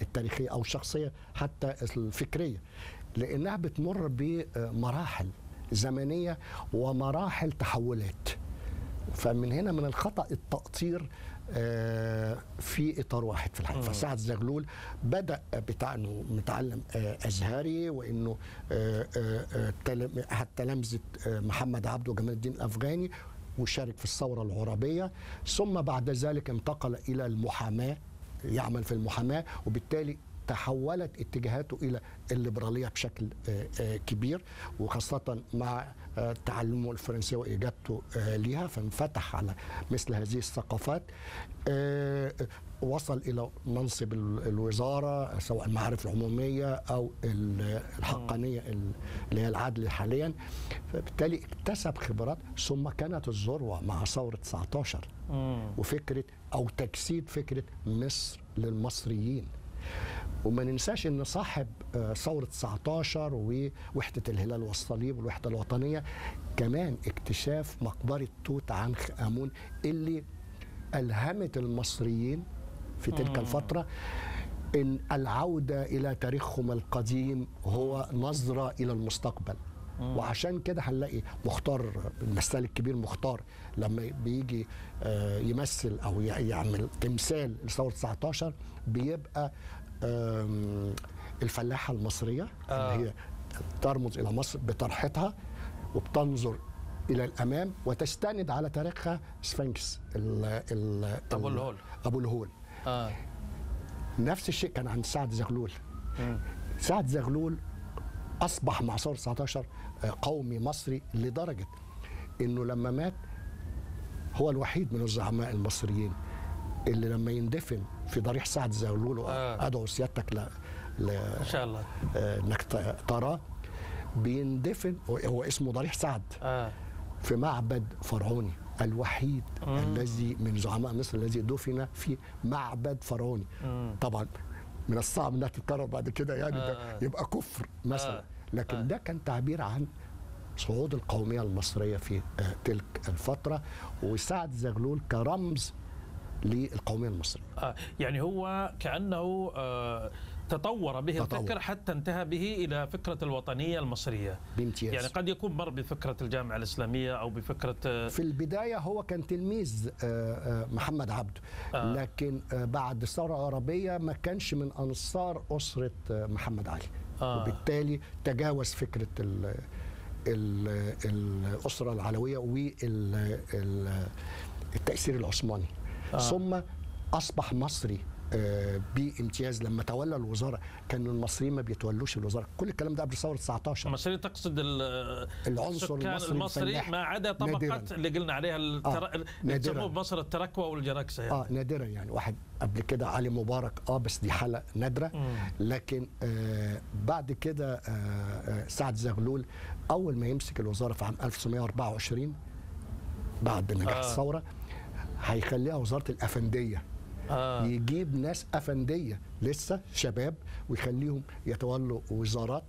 التاريخيه او الشخصيه حتى الفكريه لانها بتمر بمراحل زمنيه ومراحل تحولات فمن هنا من الخطا التقطير آه، في اطار واحد في الحقيقه فسعد زغلول بدا بتاع انه متعلم آه، ازهري وانه آه، آه، آه، تلم- احد تلامذه آه، محمد عبده جمال الدين الافغاني وشارك في الثوره العربيه ثم بعد ذلك انتقل الى المحاماه يعمل في المحاماه وبالتالي تحولت اتجاهاته الى الليبراليه بشكل آه، آه، كبير وخاصه مع آه، تعلمه الفرنسيه واجابته آه، ليها فانفتح على مثل هذه الثقافات آه، وصل الى منصب ال- الوزاره سواء المعارف العموميه او ال- الحقانيه ال- اللي هي العدل حاليا فبالتالي اكتسب خبرات ثم كانت الذروه مع ثوره 19 وفكره او تجسيد فكره مصر للمصريين وما ننساش ان صاحب آه، ثوره 19 ووحده الهلال والصليب والوحده الوطنيه كمان اكتشاف مقبره توت عنخ امون اللي الهمت المصريين في تلك الفتره ان العوده الى تاريخهم القديم هو نظره الى المستقبل وعشان كده هنلاقي مختار المثال الكبير مختار لما بيجي آه، يمثل او ي- يعمل تمثال لثوره 19 بيبقى آم، الفلاحه المصريه آه. اللي هي ترمز الى مصر بطرحتها وبتنظر الى الامام وتستند على تاريخها سفنكس ال ال أبو ال- الهول. ابو الهول اه نفس الشيء كان عند سعد زغلول سعد زغلول اصبح مع ثوره 19 قومي مصري لدرجه انه لما مات هو الوحيد من الزعماء المصريين اللي لما يندفن في ضريح سعد زغلول آه. وادعو سيادتك ل... ل... ان شاء الله آه، انك ت- تراه بيندفن هو- هو اسمه ضريح سعد اه في معبد فرعوني الوحيد مم. الذي من زعماء مصر الذي دفن في معبد فرعوني مم. طبعا من الصعب انها تتكرر بعد كده يعني آه. ده يبقى كفر مثلا آه. لكن آه. ده كان تعبير عن صعود القوميه المصريه في آه، تلك الفتره وسعد زغلول كرمز للقوميه المصريه آه يعني هو كانه آه تطور به تطور. الفكر حتى انتهى به الى فكره الوطنيه المصريه بامتياز يعني قد يكون مر بفكره الجامعه الاسلاميه او بفكره آه في البداية هو كان تلميذ آه، آه، محمد عبده آه. لكن آه، بعد الثورة العربية ما كانش من أنصار أسرة آه، محمد علي آه. وبالتالي تجاوز فكرة ال ال الأسرة العلوية والتأثير العثماني آه. ثم أصبح مصري آه، بامتياز لما تولى الوزاره كان المصريين ما بيتولوش الوزاره كل الكلام ده قبل ثوره 19 المصري تقصد ال- العنصر السكان المصري المصري الفلاح. ما عدا طبقه نادراً. اللي قلنا عليها التر... آه، اللي نادراً. يسموه بمصر التركوه والجركسه يعني. اه نادرا يعني واحد قبل كده علي مبارك اه بس دي حاله نادره مم. لكن آه بعد كده آه آه سعد زغلول اول ما يمسك الوزاره في عام 1924 بعد نجاح آه. آه. الثوره هيخليها وزاره الافنديه آه. يجيب ناس افنديه لسه شباب ويخليهم يتولوا وزارات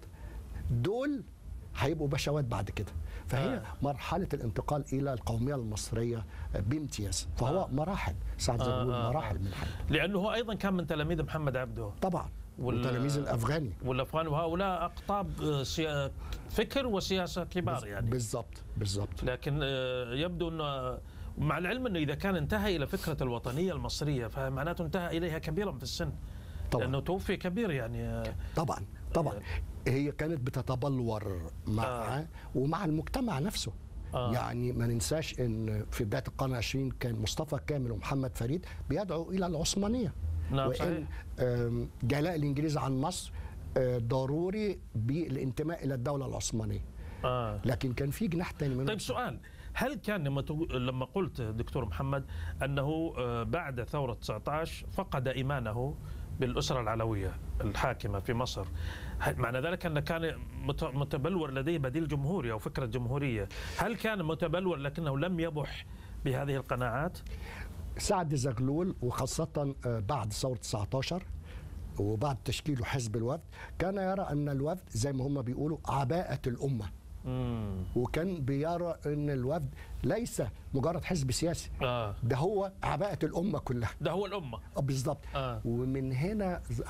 دول هيبقوا بشوات بعد كده فهي آه. آه. مرحله الانتقال الى القوميه المصريه بامتياز فهو آه. آه. مراحل سعد آه، زغلول آه، مراحل آه. من حياته لانه هو ايضا كان من تلاميذ محمد عبده طبعا وال- والتلاميذ الافغاني والافغان وهؤلاء اقطاب آه، سيا... فكر وسياسه كبار يعني بالضبط بالضبط لكن آه، يبدو انه مع العلم انه اذا كان انتهى الى فكره الوطنيه المصريه فمعناته انتهى اليها كبيرا في السن طبعا. لانه توفي كبير يعني آه، طبعا طبعا هي كانت بتتبلور مع آه. آه. ومع المجتمع نفسه آه. آه. يعني ما ننساش ان في بدايه القرن العشرين كان مصطفى كامل ومحمد فريد بيدعوا الى العثمانيه نعم، صحيح. وان آم، جلاء الانجليز عن مصر آه، ضروري بالانتماء الى الدوله العثمانيه آه. لكن كان في جناح تاني منهم طيب سؤال هل كان لما تقو- لما قلت دكتور محمد انه آه، بعد ثوره 19 فقد ايمانه بالاسره العلويه الحاكمه في مصر هل- معنى ذلك ان كان مت- متبلور لديه بديل جمهوري او فكره جمهوريه هل كان متبلور لكنه لم يبح بهذه القناعات سعد زغلول وخاصة آه، بعد ثورة 19 وبعد تشكيله حزب الوفد كان يرى أن الوفد زي ما هم بيقولوا عباءة الأمة مم. وكان بيرى أن الوفد ليس مجرد حزب سياسي آه. ده هو عباءة الأمة كلها ده هو الامه آه، بالظبط آه. ومن هنا